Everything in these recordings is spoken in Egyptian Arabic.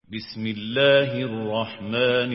بسم الله الرحمن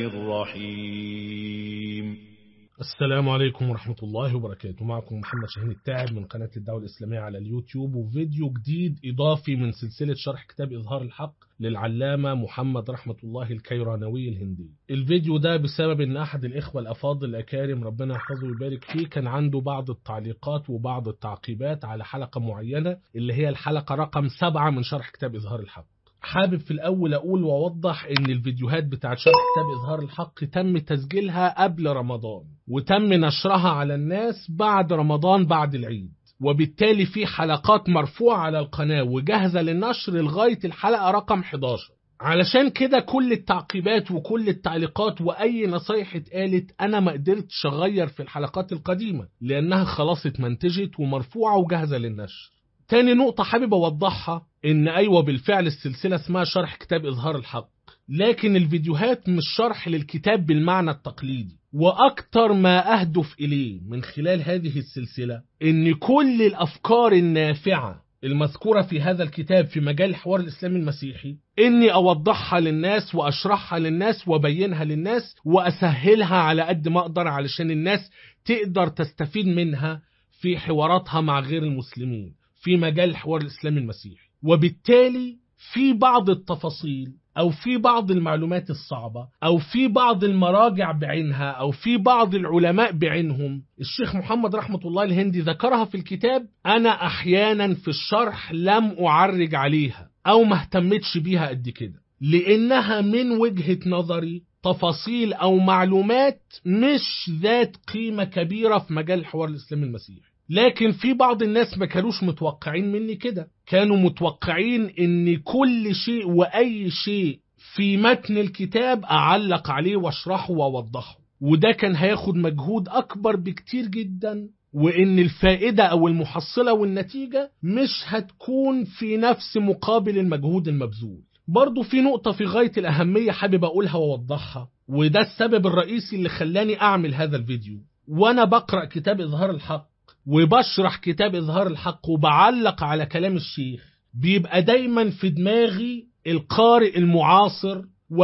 الرحيم السلام عليكم ورحمة الله وبركاته معكم محمد شاهين التاعب من قناة الدعوة الإسلامية على اليوتيوب وفيديو جديد إضافي من سلسلة شرح كتاب إظهار الحق للعلامة محمد رحمة الله الكيرانوي الهندي الفيديو ده بسبب ان احد الاخوة الافاضل الاكارم ربنا يحفظه ويبارك فيه كان عنده بعض التعليقات وبعض التعقيبات على حلقة معينة اللي هي الحلقة رقم سبعة من شرح كتاب إظهار الحق حابب في الأول أقول وأوضح إن الفيديوهات بتاعت شرح كتاب إظهار الحق تم تسجيلها قبل رمضان وتم نشرها على الناس بعد رمضان بعد العيد وبالتالي في حلقات مرفوعة على القناة وجاهزة للنشر لغاية الحلقة رقم 11 علشان كده كل التعقيبات وكل التعليقات وأي نصايح اتقالت أنا ما قدرتش أغير في الحلقات القديمة لأنها خلاص اتمنتجت ومرفوعة وجاهزة للنشر تاني نقطة حابب أوضحها إن أيوة بالفعل السلسلة اسمها شرح كتاب إظهار الحق لكن الفيديوهات مش شرح للكتاب بالمعنى التقليدي وأكتر ما أهدف إليه من خلال هذه السلسلة إن كل الأفكار النافعة المذكورة في هذا الكتاب في مجال الحوار الإسلامي المسيحي إني أوضحها للناس وأشرحها للناس وأبينها للناس وأسهلها على قد ما أقدر علشان الناس تقدر تستفيد منها في حواراتها مع غير المسلمين في مجال الحوار الإسلامي المسيحي وبالتالي في بعض التفاصيل أو في بعض المعلومات الصعبة أو في بعض المراجع بعينها أو في بعض العلماء بعينهم الشيخ محمد رحمة الله الهندي ذكرها في الكتاب أنا أحيانا في الشرح لم أعرج عليها أو ما اهتمتش بيها قد كده لأنها من وجهة نظري تفاصيل أو معلومات مش ذات قيمة كبيرة في مجال الحوار الإسلامي المسيحي لكن في بعض الناس ما كانوش متوقعين مني كده كانوا متوقعين ان كل شيء واي شيء في متن الكتاب اعلق عليه واشرحه واوضحه وده كان هياخد مجهود اكبر بكتير جدا وان الفائدة او المحصلة والنتيجة مش هتكون في نفس مقابل المجهود المبذول برضو في نقطة في غاية الأهمية حابب أقولها وأوضحها وده السبب الرئيسي اللي خلاني أعمل هذا الفيديو وأنا بقرأ كتاب إظهار الحق وبشرح كتاب إظهار الحق وبعلق على كلام الشيخ بيبقى دايما في دماغي القارئ المعاصر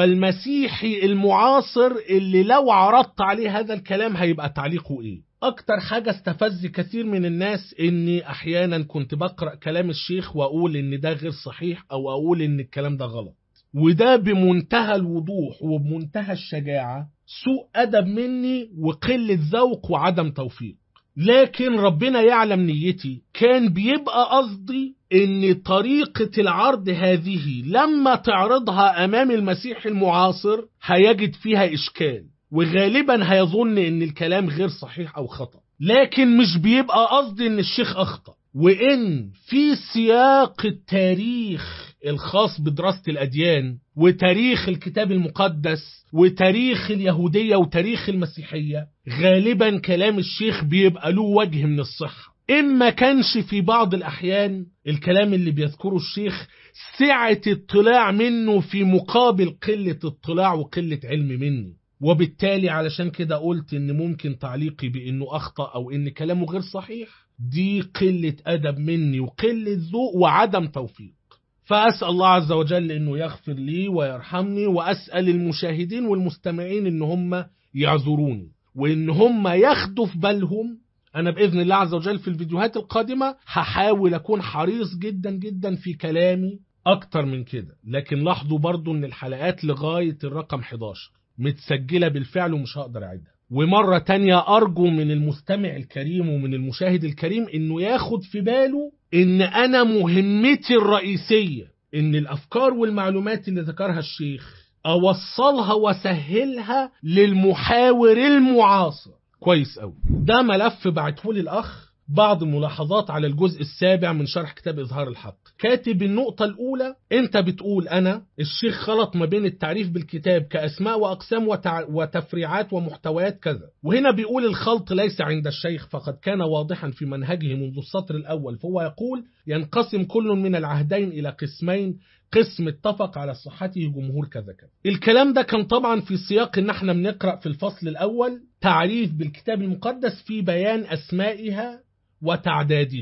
والمسيحي المعاصر اللي لو عرضت عليه هذا الكلام هيبقى تعليقه ايه اكتر حاجة استفز كثير من الناس اني احيانا كنت بقرأ كلام الشيخ واقول ان ده غير صحيح او اقول ان الكلام ده غلط وده بمنتهى الوضوح وبمنتهى الشجاعة سوء أدب مني وقلة ذوق وعدم توفيق لكن ربنا يعلم نيتي كان بيبقى قصدي ان طريقة العرض هذه لما تعرضها امام المسيح المعاصر هيجد فيها اشكال وغالبا هيظن ان الكلام غير صحيح او خطأ لكن مش بيبقى قصدي ان الشيخ اخطأ وان في سياق التاريخ الخاص بدراسة الأديان وتاريخ الكتاب المقدس وتاريخ اليهودية وتاريخ المسيحية غالبا كلام الشيخ بيبقى له وجه من الصحة إما كانش في بعض الأحيان الكلام اللي بيذكره الشيخ سعة اطلاع منه في مقابل قلة اطلاع وقلة علم مني وبالتالي علشان كده قلت ان ممكن تعليقي بانه اخطأ او ان كلامه غير صحيح دي قلة ادب مني وقلة ذوق وعدم توفيق فأسأل الله عز وجل أنه يغفر لي ويرحمني وأسأل المشاهدين والمستمعين أن هم يعذروني وأن هم ياخدوا في بالهم أنا بإذن الله عز وجل في الفيديوهات القادمة هحاول أكون حريص جدا جدا في كلامي أكتر من كده لكن لاحظوا برضو أن الحلقات لغاية الرقم 11 متسجلة بالفعل ومش هقدر أعيدها ومرة تانية أرجو من المستمع الكريم ومن المشاهد الكريم أنه ياخد في باله ان انا مهمتي الرئيسية ان الافكار والمعلومات اللي ذكرها الشيخ اوصلها واسهلها للمحاور المعاصر كويس قوي ده ملف بعته لي الاخ بعض الملاحظات على الجزء السابع من شرح كتاب إظهار الحق كاتب النقطة الأولى أنت بتقول أنا الشيخ خلط ما بين التعريف بالكتاب كأسماء وأقسام وتع... وتفريعات ومحتويات كذا وهنا بيقول الخلط ليس عند الشيخ فقد كان واضحا في منهجه منذ السطر الأول فهو يقول ينقسم كل من العهدين إلى قسمين قسم اتفق على صحته جمهور كذا كذا الكلام ده كان طبعا في سياق ان احنا بنقرأ في الفصل الأول تعريف بالكتاب المقدس في بيان أسمائها وتعدادها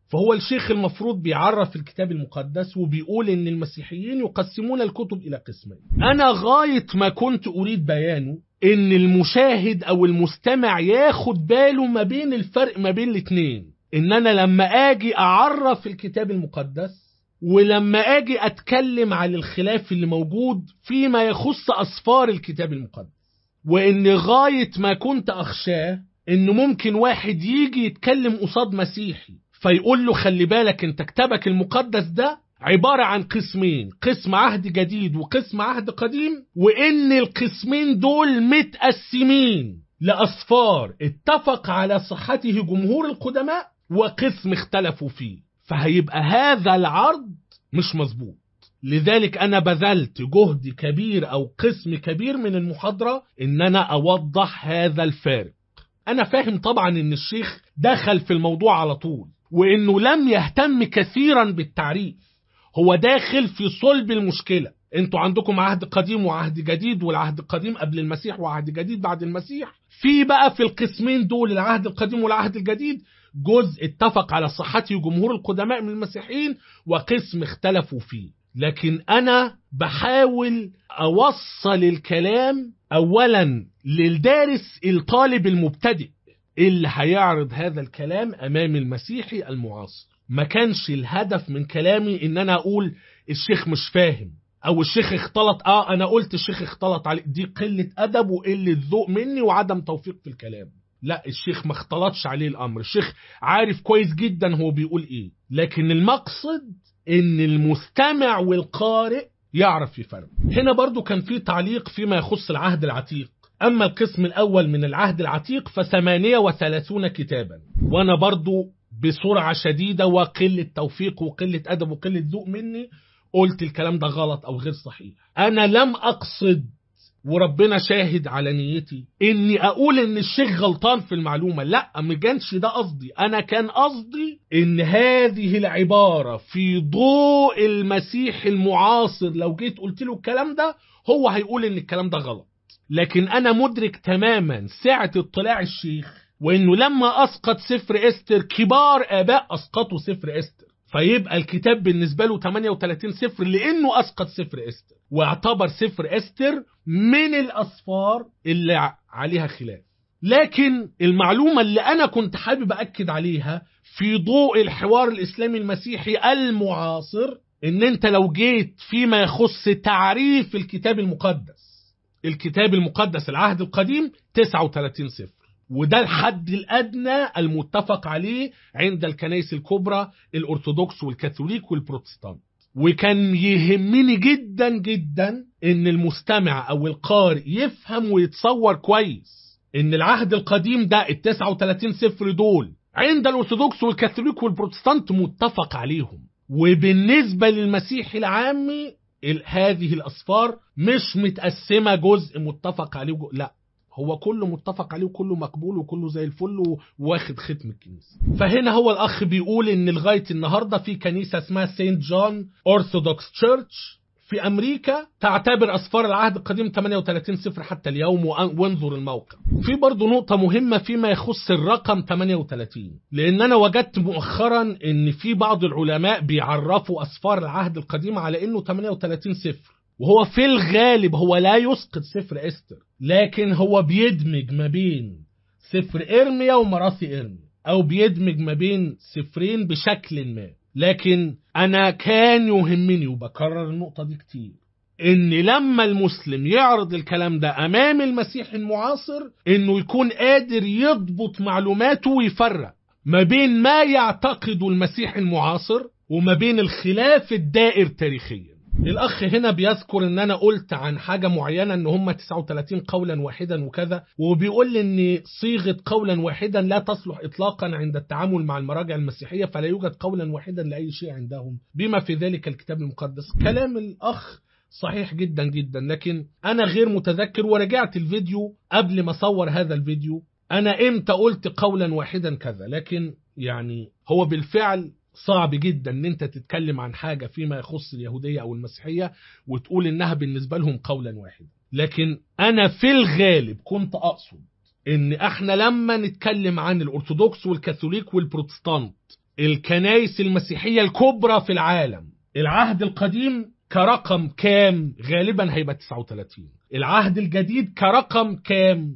فهو الشيخ المفروض بيعرف الكتاب المقدس وبيقول ان المسيحيين يقسمون الكتب الى قسمين انا غاية ما كنت اريد بيانه ان المشاهد او المستمع ياخد باله ما بين الفرق ما بين الاتنين ان انا لما اجي اعرف الكتاب المقدس ولما اجي اتكلم عن الخلاف اللي موجود فيما يخص اسفار الكتاب المقدس وان غاية ما كنت اخشاه انه ممكن واحد يجي يتكلم قصاد مسيحي فيقول له خلي بالك انت كتابك المقدس ده عبارة عن قسمين قسم عهد جديد وقسم عهد قديم وان القسمين دول متقسمين لأصفار اتفق على صحته جمهور القدماء وقسم اختلفوا فيه فهيبقى هذا العرض مش مظبوط لذلك أنا بذلت جهد كبير أو قسم كبير من المحاضرة إن أنا أوضح هذا الفارق أنا فاهم طبعا إن الشيخ دخل في الموضوع على طول وإنه لم يهتم كثيرا بالتعريف هو داخل في صلب المشكلة انتوا عندكم عهد قديم وعهد جديد والعهد القديم قبل المسيح وعهد جديد بعد المسيح في بقى في القسمين دول العهد القديم والعهد الجديد جزء اتفق على صحته جمهور القدماء من المسيحيين وقسم اختلفوا فيه لكن انا بحاول اوصل الكلام اولا للدارس الطالب المبتدئ اللي هيعرض هذا الكلام امام المسيحي المعاصر ما كانش الهدف من كلامي ان انا اقول الشيخ مش فاهم او الشيخ اختلط اه انا قلت الشيخ اختلط عليه دي قلة ادب وقلة ذوق مني وعدم توفيق في الكلام لا الشيخ ما اختلطش عليه الامر الشيخ عارف كويس جدا هو بيقول ايه لكن المقصد ان المستمع والقارئ يعرف يفرق هنا برضو كان في تعليق فيما يخص العهد العتيق أما القسم الأول من العهد العتيق فثمانية وثلاثون كتابا وأنا برضو بسرعة شديدة وقلة توفيق وقلة أدب وقلة ذوق مني قلت الكلام ده غلط أو غير صحيح أنا لم أقصد وربنا شاهد على نيتي اني اقول ان الشيخ غلطان في المعلومة لا ما كانش ده قصدي انا كان قصدي ان هذه العبارة في ضوء المسيح المعاصر لو جيت قلت له الكلام ده هو هيقول ان الكلام ده غلط لكن انا مدرك تماما سعة اطلاع الشيخ وانه لما اسقط سفر استر كبار اباء اسقطوا سفر استر فيبقى الكتاب بالنسبة له 38 سفر لانه اسقط سفر استر واعتبر سفر استر من الاسفار اللي عليها خلاف لكن المعلومة اللي انا كنت حابب اكد عليها في ضوء الحوار الاسلامي المسيحي المعاصر ان انت لو جيت فيما يخص تعريف الكتاب المقدس الكتاب المقدس العهد القديم 39 سفر وده الحد الأدنى المتفق عليه عند الكنائس الكبرى الأرثوذكس والكاثوليك والبروتستانت وكان يهمني جدا جدا ان المستمع او القارئ يفهم ويتصور كويس ان العهد القديم ده ال 39 سفر دول عند الأرثوذكس والكاثوليك والبروتستانت متفق عليهم وبالنسبة للمسيح العامي هذه الأصفار مش متقسمة جزء متفق عليه وجزء لا هو كله متفق عليه وكله مقبول وكله زي الفل وواخد ختم الكنيسة فهنا هو الأخ بيقول إن لغاية النهاردة في كنيسة اسمها سينت جون أرثوذكس تشيرش في أمريكا تعتبر أسفار العهد القديم 38 صفر حتى اليوم وانظر الموقع في برضو نقطة مهمة فيما يخص الرقم 38 لأن أنا وجدت مؤخرا أن في بعض العلماء بيعرفوا أسفار العهد القديم على أنه 38 صفر وهو في الغالب هو لا يسقط سفر استر لكن هو بيدمج ما بين سفر إرميا ومراثي إرميا أو بيدمج ما بين سفرين بشكل ما لكن أنا كان يهمني وبكرر النقطة دي كتير إن لما المسلم يعرض الكلام ده أمام المسيح المعاصر إنه يكون قادر يضبط معلوماته ويفرق ما بين ما يعتقد المسيح المعاصر وما بين الخلاف الدائر تاريخيا الأخ هنا بيذكر إن أنا قلت عن حاجة معينة إن هم 39 قولا واحدا وكذا وبيقول لي إن صيغة قولا واحدا لا تصلح إطلاقا عند التعامل مع المراجع المسيحية فلا يوجد قولا واحدا لأي شيء عندهم بما في ذلك الكتاب المقدس كلام الأخ صحيح جدا جدا لكن أنا غير متذكر ورجعت الفيديو قبل ما أصور هذا الفيديو أنا إمتى قلت قولا واحدا كذا لكن يعني هو بالفعل صعب جدا ان انت تتكلم عن حاجة فيما يخص اليهودية او المسيحية وتقول انها بالنسبة لهم قولا واحدا لكن انا في الغالب كنت اقصد ان احنا لما نتكلم عن الارثوذكس والكاثوليك والبروتستانت الكنائس المسيحية الكبرى في العالم العهد القديم كرقم كام غالبا هيبقى 39 العهد الجديد كرقم كام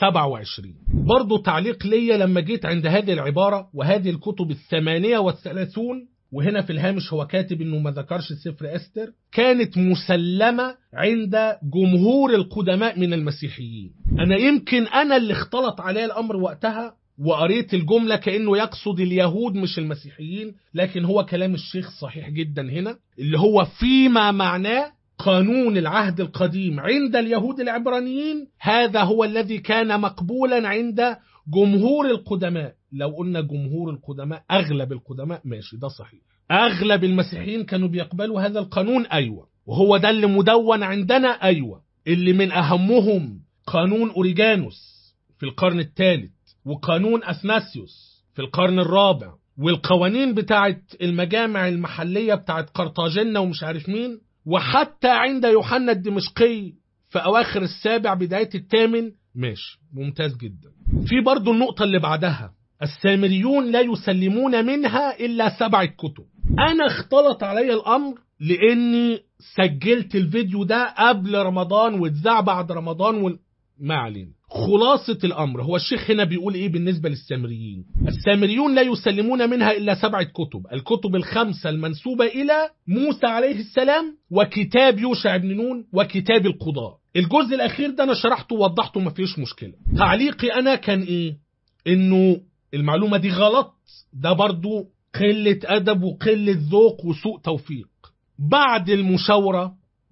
27 برضو تعليق ليا لما جيت عند هذه العبارة وهذه الكتب الثمانية والثلاثون وهنا في الهامش هو كاتب انه ما ذكرش سفر استر كانت مسلمة عند جمهور القدماء من المسيحيين انا يمكن انا اللي اختلط عليا الامر وقتها وقريت الجملة كأنه يقصد اليهود مش المسيحيين لكن هو كلام الشيخ صحيح جدا هنا اللي هو فيما معناه قانون العهد القديم عند اليهود العبرانيين هذا هو الذي كان مقبولا عند جمهور القدماء لو قلنا جمهور القدماء أغلب القدماء ماشي ده صحيح أغلب المسيحيين كانوا بيقبلوا هذا القانون أيوة وهو ده اللي مدون عندنا أيوة اللي من أهمهم قانون أوريجانوس في القرن الثالث وقانون أثناسيوس في القرن الرابع والقوانين بتاعت المجامع المحلية بتاعت قرطاجنة ومش عارف مين وحتى عند يوحنا الدمشقي في أواخر السابع بداية الثامن ماشي ممتاز جدا في برضو النقطة اللي بعدها السامريون لا يسلمون منها إلا سبع كتب أنا اختلط علي الأمر لأني سجلت الفيديو ده قبل رمضان واتذاع بعد رمضان وال... ما علينا خلاصة الأمر هو الشيخ هنا بيقول إيه بالنسبة للسامريين السامريون لا يسلمون منها إلا سبعة كتب الكتب الخمسة المنسوبة إلى موسى عليه السلام وكتاب يوشع بن نون وكتاب القضاء الجزء الأخير ده أنا شرحته ووضحته ما فيش مشكلة تعليقي أنا كان إيه إنه المعلومة دي غلط ده برضو قلة أدب وقلة ذوق وسوء توفيق بعد المشاورة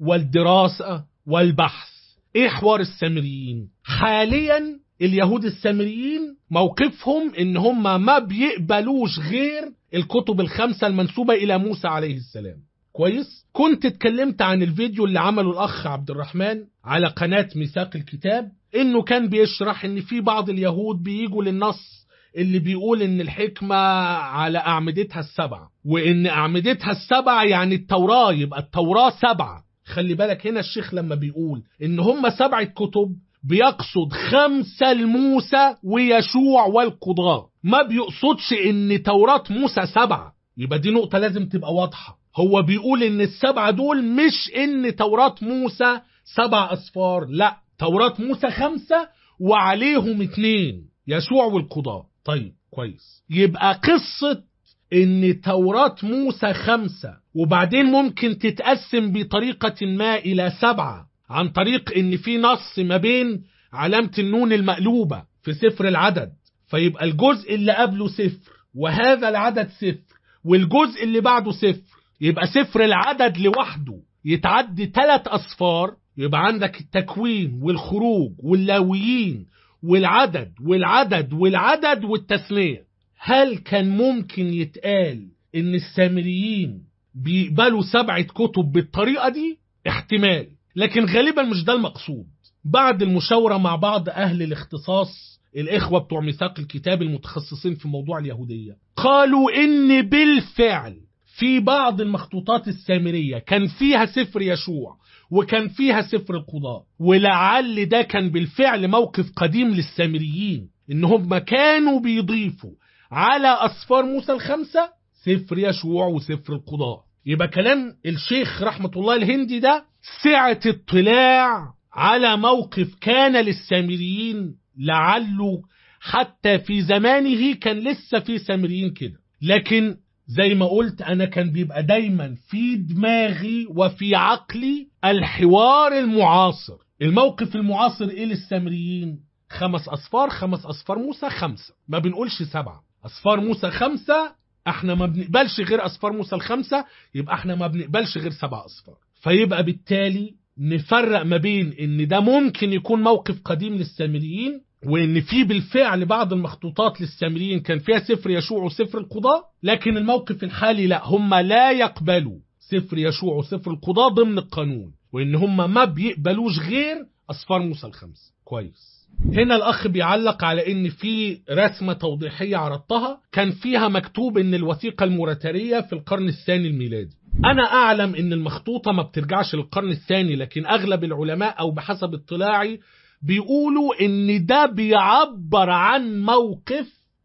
والدراسة والبحث ايه حوار السامريين حاليا اليهود السامريين موقفهم ان هم ما بيقبلوش غير الكتب الخمسة المنسوبة الى موسى عليه السلام كويس كنت اتكلمت عن الفيديو اللي عمله الاخ عبد الرحمن على قناة ميثاق الكتاب انه كان بيشرح ان في بعض اليهود بيجوا للنص اللي بيقول ان الحكمة على اعمدتها السبعة وان اعمدتها السبعة يعني التوراة يبقى التوراة سبعة خلي بالك هنا الشيخ لما بيقول ان هم سبعة كتب بيقصد خمسة لموسى ويشوع والقضاء ما بيقصدش ان توراة موسى سبعة يبقى دي نقطة لازم تبقى واضحة هو بيقول ان السبعة دول مش ان توراة موسى سبع اصفار لا توراة موسى خمسة وعليهم اتنين يشوع والقضاء طيب كويس يبقى قصة ان توراة موسى خمسة وبعدين ممكن تتقسم بطريقة ما الى سبعة عن طريق ان في نص ما بين علامة النون المقلوبة في سفر العدد فيبقى الجزء اللي قبله صفر وهذا العدد صفر والجزء اللي بعده صفر يبقى سفر العدد لوحده يتعدي ثلاث أصفار يبقى عندك التكوين والخروج واللاويين والعدد والعدد والعدد والتثنية هل كان ممكن يتقال ان السامريين بيقبلوا سبعة كتب بالطريقة دي احتمال لكن غالبا مش ده المقصود بعد المشاورة مع بعض أهل الاختصاص الإخوة بتوع ميثاق الكتاب المتخصصين في موضوع اليهودية قالوا إن بالفعل في بعض المخطوطات السامرية كان فيها سفر يشوع وكان فيها سفر القضاء ولعل ده كان بالفعل موقف قديم للسامريين إن هم كانوا بيضيفوا على أصفار موسى الخمسة سفر يشوع وسفر القضاء يبقى كلام الشيخ رحمة الله الهندي ده سعة اطلاع على موقف كان للسامريين لعله حتى في زمانه كان لسه في سامريين كده لكن زي ما قلت انا كان بيبقى دايما في دماغي وفي عقلي الحوار المعاصر الموقف المعاصر ايه للسامريين خمس اصفار خمس اصفار موسى خمسة ما بنقولش سبعة اصفار موسى خمسة احنا ما بنقبلش غير اصفار موسى الخمسة يبقى احنا ما بنقبلش غير سبع اصفار فيبقى بالتالي نفرق ما بين ان ده ممكن يكون موقف قديم للسامريين وان في بالفعل بعض المخطوطات للسامريين كان فيها سفر يشوع وسفر القضاء لكن الموقف الحالي لا هم لا يقبلوا سفر يشوع وسفر القضاء ضمن القانون وان هم ما بيقبلوش غير اصفار موسى الخمس كويس هنا الاخ بيعلق على ان في رسمة توضيحية عرضتها كان فيها مكتوب ان الوثيقة الموريتارية في القرن الثاني الميلادي انا اعلم ان المخطوطة ما بترجعش للقرن الثاني لكن اغلب العلماء او بحسب اطلاعي بيقولوا ان ده بيعبر عن موقف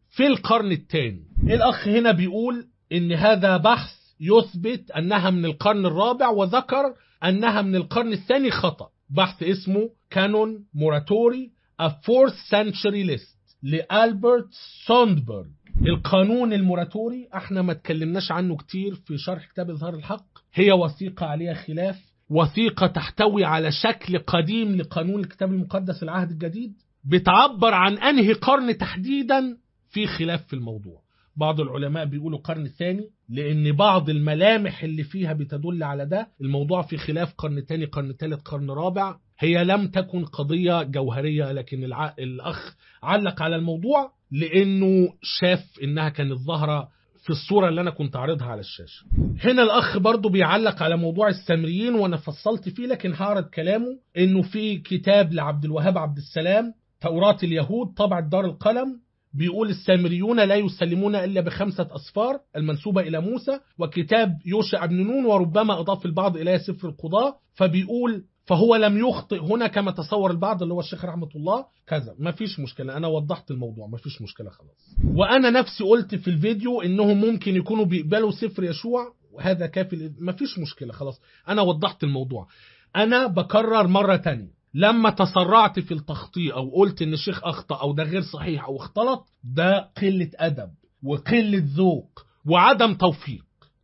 في القرن الثاني الأخ هنا بيقول إن هذا بحث يثبت أنها من القرن الرابع وذكر أنها من القرن الثاني خطأ بحث اسمه كانون موراتوري A Fourth Century List لألبرت سوندبرج القانون الموراتوري احنا ما اتكلمناش عنه كتير في شرح كتاب إظهار الحق هي وثيقة عليها خلاف وثيقة تحتوي على شكل قديم لقانون الكتاب المقدس العهد الجديد بتعبر عن أنهي قرن تحديدا في خلاف في الموضوع بعض العلماء بيقولوا قرن ثاني لأن بعض الملامح اللي فيها بتدل على ده الموضوع في خلاف قرن تاني قرن تالت قرن رابع هي لم تكن قضية جوهرية لكن الع... الأخ علق على الموضوع لأنه شاف إنها كانت ظاهرة في الصورة اللي أنا كنت عارضها على الشاشة هنا الأخ برضو بيعلق على موضوع السامريين وأنا فصلت فيه لكن هعرض كلامه إنه في كتاب لعبد الوهاب عبد السلام توراة اليهود طبع دار القلم بيقول السامريون لا يسلمون إلا بخمسة أصفار المنسوبة إلى موسى وكتاب يوشع بن نون وربما أضاف البعض إلى سفر القضاء فبيقول فهو لم يخطئ هنا كما تصور البعض اللي هو الشيخ رحمة الله كذا ما فيش مشكلة أنا وضحت الموضوع ما فيش مشكلة خلاص وأنا نفسي قلت في الفيديو إنهم ممكن يكونوا بيقبلوا سفر يشوع وهذا كافي ما فيش مشكلة خلاص أنا وضحت الموضوع أنا بكرر مرة تانية لما تسرعت في التخطيء أو قلت إن الشيخ أخطأ أو ده غير صحيح أو اختلط ده قلة أدب وقلة ذوق وعدم توفيق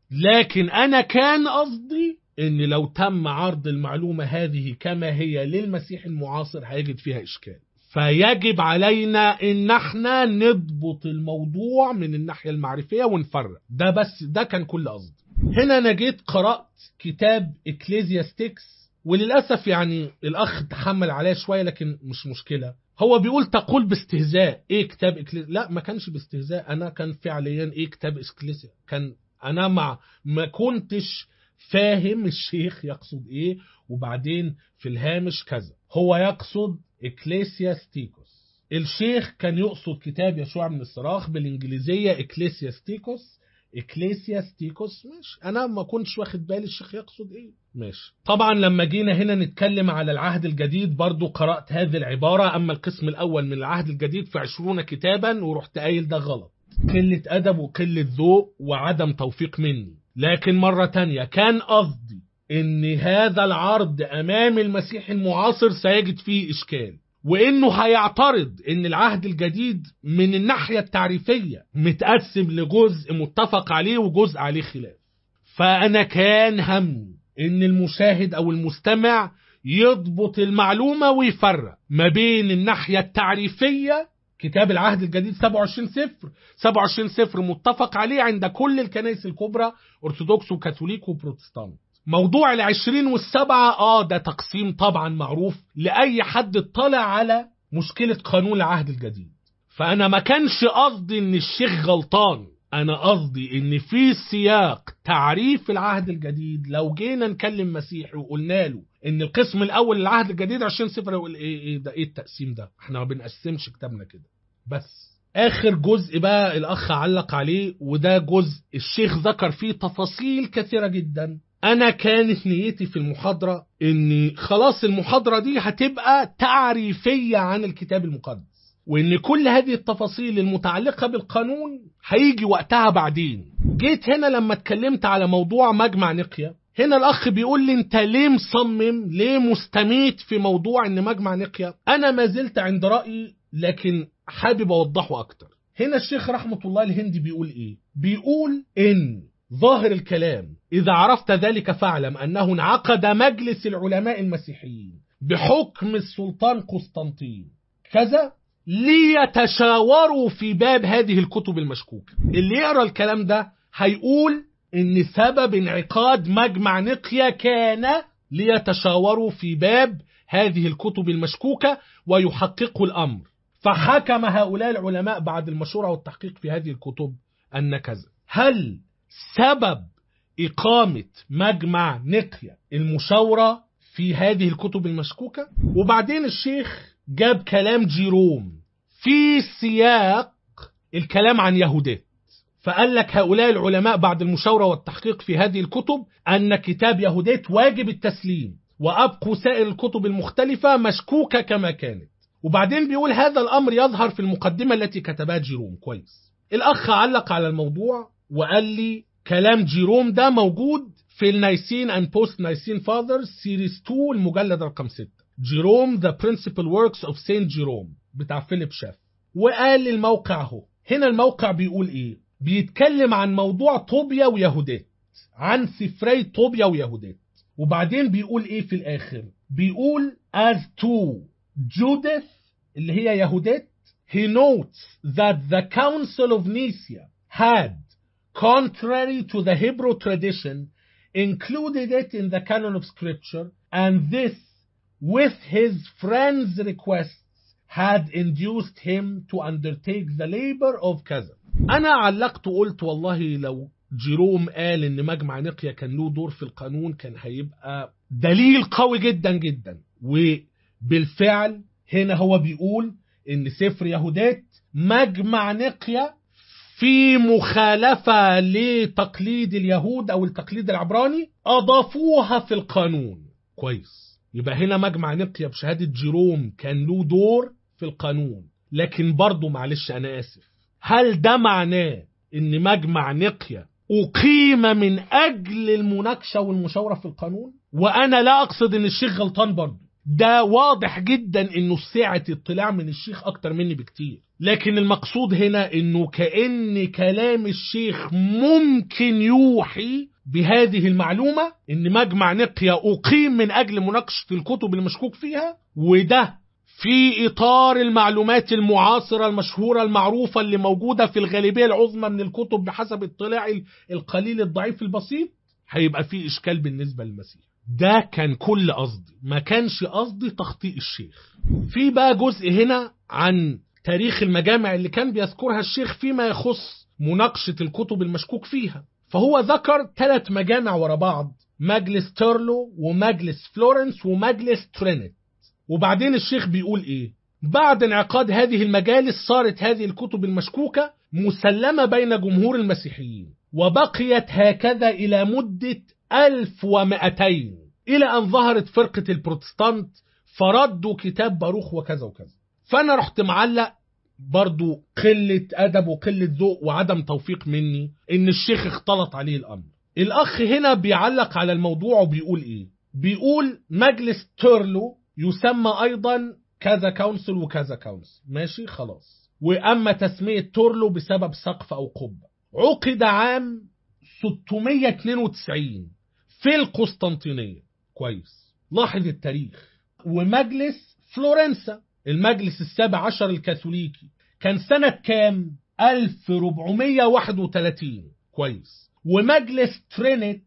لكن أنا كان قصدي ان لو تم عرض المعلومة هذه كما هي للمسيح المعاصر هيجد فيها اشكال فيجب علينا ان احنا نضبط الموضوع من الناحية المعرفية ونفرق ده بس ده كان كل قصدي هنا انا جيت قرأت كتاب اكليزياستيكس وللأسف يعني الأخ تحمل عليه شوية لكن مش مشكلة هو بيقول تقول باستهزاء ايه كتاب اكليزيا لا ما كانش باستهزاء انا كان فعليا ايه كتاب اكليزيا كان انا مع ما كنتش فاهم الشيخ يقصد ايه وبعدين في الهامش كذا هو يقصد اكليسياستيكوس الشيخ كان يقصد كتاب يشوع من الصراخ بالانجليزيه اكليسياستيكوس اكليسياستيكوس ماشي انا ما كنتش واخد بالي الشيخ يقصد ايه ماشي طبعا لما جينا هنا نتكلم على العهد الجديد برضو قرأت هذه العبارة اما القسم الاول من العهد الجديد في عشرون كتابا ورحت قايل ده غلط قلة أدب وقلة ذوق وعدم توفيق مني لكن مرة تانية كان قصدي ان هذا العرض امام المسيح المعاصر سيجد فيه اشكال وانه هيعترض ان العهد الجديد من الناحية التعريفية متقسم لجزء متفق عليه وجزء عليه خلاف فانا كان همي ان المشاهد او المستمع يضبط المعلومة ويفرق ما بين الناحية التعريفية كتاب العهد الجديد 27 سفر 27 سفر متفق عليه عند كل الكنائس الكبرى أرثوذكس وكاثوليك وبروتستانت موضوع العشرين والسبعة اه ده تقسيم طبعا معروف لأي حد اطلع على مشكلة قانون العهد الجديد فأنا ما كانش قصدي إن الشيخ غلطان أنا قصدي إن في سياق تعريف العهد الجديد لو جينا نكلم مسيحي وقلنا له إن القسم الأول للعهد الجديد 20 سفر يقول إيه إيه ده إيه التقسيم ده؟ إحنا ما بنقسمش كتابنا كده بس آخر جزء بقى الأخ علق عليه وده جزء الشيخ ذكر فيه تفاصيل كثيرة جدا أنا كانت نيتي في المحاضرة إن خلاص المحاضرة دي هتبقى تعريفية عن الكتاب المقدس وإن كل هذه التفاصيل المتعلقة بالقانون هيجي وقتها بعدين جيت هنا لما اتكلمت على موضوع مجمع نقيا هنا الأخ بيقول لي أنت ليه مصمم ليه مستميت في موضوع إن مجمع نقيا أنا ما زلت عند رأيي لكن حابب أوضحه أكتر هنا الشيخ رحمة الله الهندي بيقول إيه بيقول إن ظاهر الكلام إذا عرفت ذلك فاعلم أنه انعقد مجلس العلماء المسيحيين بحكم السلطان قسطنطين كذا ليتشاوروا في باب هذه الكتب المشكوكة اللي يقرأ الكلام ده هيقول إن سبب انعقاد مجمع نقيا كان ليتشاوروا في باب هذه الكتب المشكوكة ويحققوا الأمر فحكم هؤلاء العلماء بعد المشورة والتحقيق في هذه الكتب أن كذا هل سبب إقامة مجمع نقيا المشاورة في هذه الكتب المشكوكة وبعدين الشيخ جاب كلام جيروم في سياق الكلام عن يهودات فقال لك هؤلاء العلماء بعد المشاورة والتحقيق في هذه الكتب أن كتاب يهودات واجب التسليم وأبقوا سائر الكتب المختلفة مشكوكة كما كانت وبعدين بيقول هذا الأمر يظهر في المقدمة التي كتبها جيروم كويس الأخ علق على الموضوع وقال لي كلام جيروم ده موجود في النايسين and post نايسين fathers سيريز 2 المجلد رقم 6 جيروم The Principal Works of Saint Jerome بتاع فيليب شاف وقال الموقع اهو هنا الموقع بيقول ايه بيتكلم عن موضوع طوبيا ويهودات عن سفري طوبيا ويهودات وبعدين بيقول ايه في الاخر بيقول as to Judith اللي هي يهودات he notes that the council of Nicaea had contrary to the Hebrew tradition included it in the canon of scripture and this with his friends requests had induced him to undertake the labor of كذا انا علقت وقلت والله لو جيروم قال ان مجمع نقيا كان له دور في القانون كان هيبقى دليل قوي جدا جدا وبالفعل هنا هو بيقول ان سفر يهودات مجمع نقيا في مخالفة لتقليد اليهود او التقليد العبراني اضافوها في القانون كويس يبقى هنا مجمع نقيا بشهادة جيروم كان له دور في القانون لكن برضو معلش انا اسف هل ده معناه ان مجمع نقيا أقيم من أجل المناقشة والمشاورة في القانون وأنا لا أقصد أن الشيخ غلطان برضه ده واضح جدا أنه سعة اطلاع من الشيخ أكتر مني بكتير لكن المقصود هنا أنه كأن كلام الشيخ ممكن يوحي بهذه المعلومة أن مجمع نقيا أقيم من أجل مناقشة الكتب المشكوك فيها وده في إطار المعلومات المعاصرة المشهورة المعروفة اللي موجودة في الغالبية العظمى من الكتب بحسب اطلاعي القليل الضعيف البسيط هيبقى في إشكال بالنسبة للمسيح ده كان كل قصدي ما كانش قصدي تخطيء الشيخ في بقى جزء هنا عن تاريخ المجامع اللي كان بيذكرها الشيخ فيما يخص مناقشة الكتب المشكوك فيها فهو ذكر ثلاث مجامع ورا بعض مجلس تيرلو ومجلس فلورنس ومجلس ترينيت وبعدين الشيخ بيقول ايه بعد انعقاد هذه المجالس صارت هذه الكتب المشكوكة مسلمة بين جمهور المسيحيين وبقيت هكذا إلى مدة ألف ومئتين إلى أن ظهرت فرقة البروتستانت فردوا كتاب باروخ وكذا وكذا فأنا رحت معلق برضو قلة أدب وقلة ذوق وعدم توفيق مني إن الشيخ اختلط عليه الأمر الأخ هنا بيعلق على الموضوع وبيقول إيه بيقول مجلس تيرلو يسمى ايضا كذا كونسل وكذا كونسل ماشي خلاص واما تسميه تورلو بسبب سقف او قبه عقد عام 692 في القسطنطينيه كويس لاحظ التاريخ ومجلس فلورنسا المجلس السابع عشر الكاثوليكي كان سنة كام 1431 كويس ومجلس ترينيت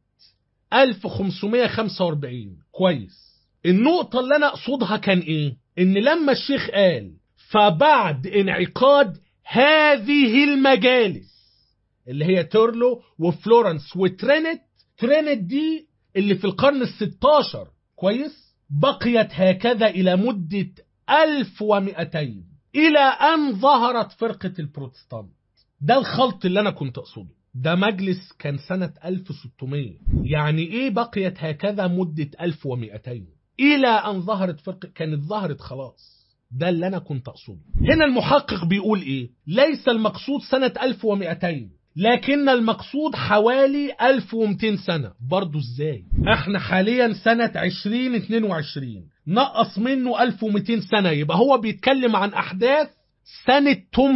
1545 كويس النقطة اللي أنا أقصدها كان إيه؟ إن لما الشيخ قال فبعد انعقاد هذه المجالس اللي هي تورلو وفلورنس وترينت ترينت دي اللي في القرن الستاشر كويس بقيت هكذا إلى مدة ألف ومئتين إلى أن ظهرت فرقة البروتستانت ده الخلط اللي أنا كنت أقصده ده مجلس كان سنة 1600 يعني إيه بقيت هكذا مدة 1200 إلى أن ظهرت فرقة كانت ظهرت خلاص ده اللي أنا كنت أقصده هنا المحقق بيقول إيه ليس المقصود سنة 1200 لكن المقصود حوالي 1200 سنة برضو إزاي احنا حاليا سنة 2022 نقص منه 1200 سنة يبقى هو بيتكلم عن أحداث سنة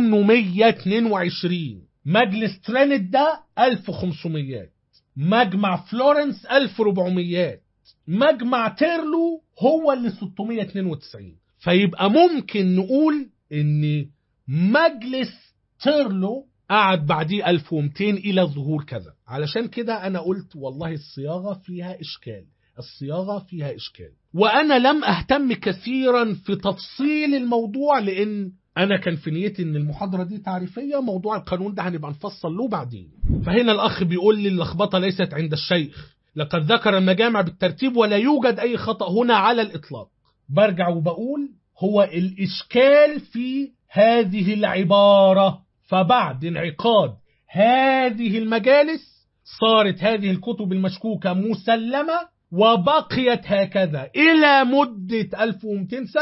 822 مجلس ترينت ده 1500 مجمع فلورنس 1400 مجمع تيرلو هو اللي 692 فيبقى ممكن نقول ان مجلس تيرلو قعد بعديه 1200 الى ظهور كذا علشان كده انا قلت والله الصياغه فيها اشكال الصياغه فيها اشكال وانا لم اهتم كثيرا في تفصيل الموضوع لان انا كان في نيتي ان المحاضره دي تعريفيه موضوع القانون ده هنبقى نفصل له بعدين فهنا الاخ بيقول لي اللخبطه ليست عند الشيخ لقد ذكر المجامع بالترتيب ولا يوجد اي خطا هنا على الاطلاق برجع وبقول هو الاشكال في هذه العباره فبعد انعقاد هذه المجالس صارت هذه الكتب المشكوكه مسلمه وبقيت هكذا الى مده 1200 سنه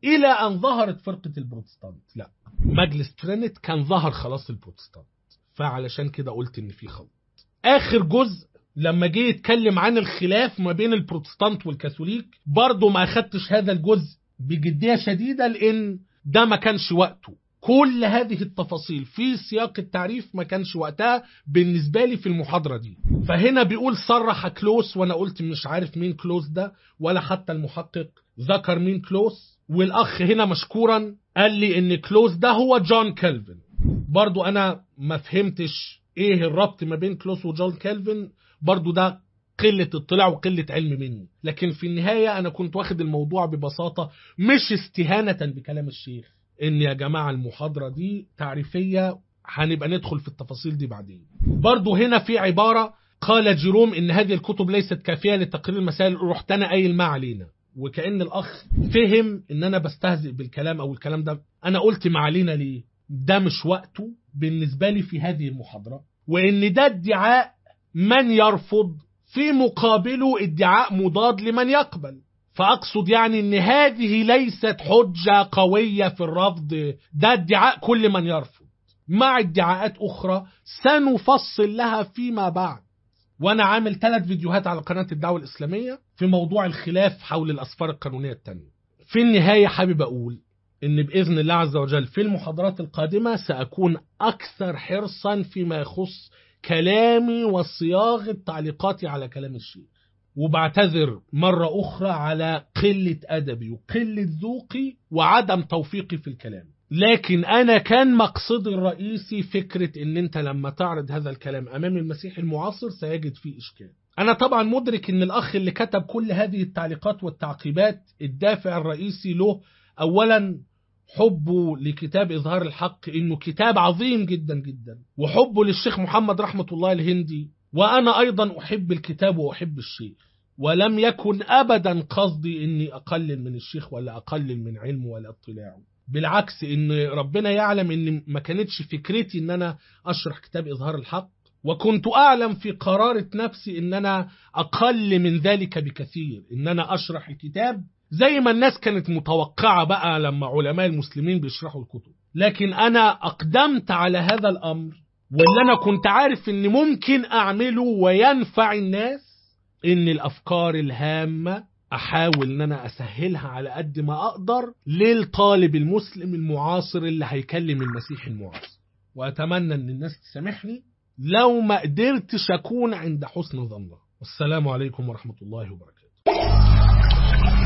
إلى أن ظهرت فرقة البروتستانت لا مجلس ترينت كان ظهر خلاص البروتستانت فعلشان كده قلت إن في خلط آخر جزء لما جه يتكلم عن الخلاف ما بين البروتستانت والكاثوليك برضه ما أخدتش هذا الجزء بجدية شديدة لأن ده ما كانش وقته كل هذه التفاصيل في سياق التعريف ما كانش وقتها بالنسبة لي في المحاضرة دي فهنا بيقول صرح كلوس وانا قلت مش عارف مين كلوس ده ولا حتى المحقق ذكر مين كلوس والاخ هنا مشكورا قال لي ان كلوس ده هو جون كالفن برضو انا ما فهمتش ايه الربط ما بين كلوس وجون كالفن برضو ده قلة اطلاع وقلة علم مني لكن في النهاية أنا كنت واخد الموضوع ببساطة مش استهانة بكلام الشيخ إن يا جماعة المحاضرة دي تعريفية هنبقى ندخل في التفاصيل دي بعدين برضو هنا في عبارة قال جيروم إن هذه الكتب ليست كافية لتقرير المسائل رحت أنا قايل ما علينا وكأن الأخ فهم إن أنا بستهزئ بالكلام أو الكلام ده أنا قلت ما علينا ليه ده مش وقته بالنسبة لي في هذه المحاضرة وإن ده ادعاء من يرفض في مقابله ادعاء مضاد لمن يقبل فأقصد يعني أن هذه ليست حجة قوية في الرفض ده ادعاء كل من يرفض مع ادعاءات أخرى سنفصل لها فيما بعد وأنا عامل ثلاث فيديوهات على قناة الدعوة الإسلامية في موضوع الخلاف حول الأسفار القانونية التانية في النهاية حابب أقول إن بإذن الله عز وجل في المحاضرات القادمة سأكون أكثر حرصا فيما يخص كلامي وصياغة تعليقاتي على كلام الشيخ وبعتذر مرة أخرى على قلة أدبي وقلة ذوقي وعدم توفيقي في الكلام لكن أنا كان مقصدي الرئيسي فكرة إن أنت لما تعرض هذا الكلام أمام المسيح المعاصر سيجد فيه إشكال أنا طبعا مدرك إن الأخ اللي كتب كل هذه التعليقات والتعقيبات الدافع الرئيسي له أولا حبه لكتاب إظهار الحق إنه كتاب عظيم جدا جدا وحبه للشيخ محمد رحمة الله الهندي وأنا أيضا أحب الكتاب وأحب الشيخ ولم يكن أبدا قصدي إني أقلل من الشيخ ولا أقلل من علمه ولا اطلاعه بالعكس إن ربنا يعلم إن ما كانتش فكرتي إن أنا أشرح كتاب إظهار الحق وكنت أعلم في قرارة نفسي إن أنا أقل من ذلك بكثير إن أنا أشرح الكتاب زي ما الناس كانت متوقعة بقى لما علماء المسلمين بيشرحوا الكتب لكن أنا أقدمت على هذا الأمر واللي أنا كنت عارف إن ممكن أعمله وينفع الناس إن الأفكار الهامة أحاول إن أنا أسهلها على قد ما أقدر للطالب المسلم المعاصر اللي هيكلم المسيح المعاصر وأتمنى إن الناس تسامحني لو ما قدرتش أكون عند حسن ظنها والسلام عليكم ورحمة الله وبركاته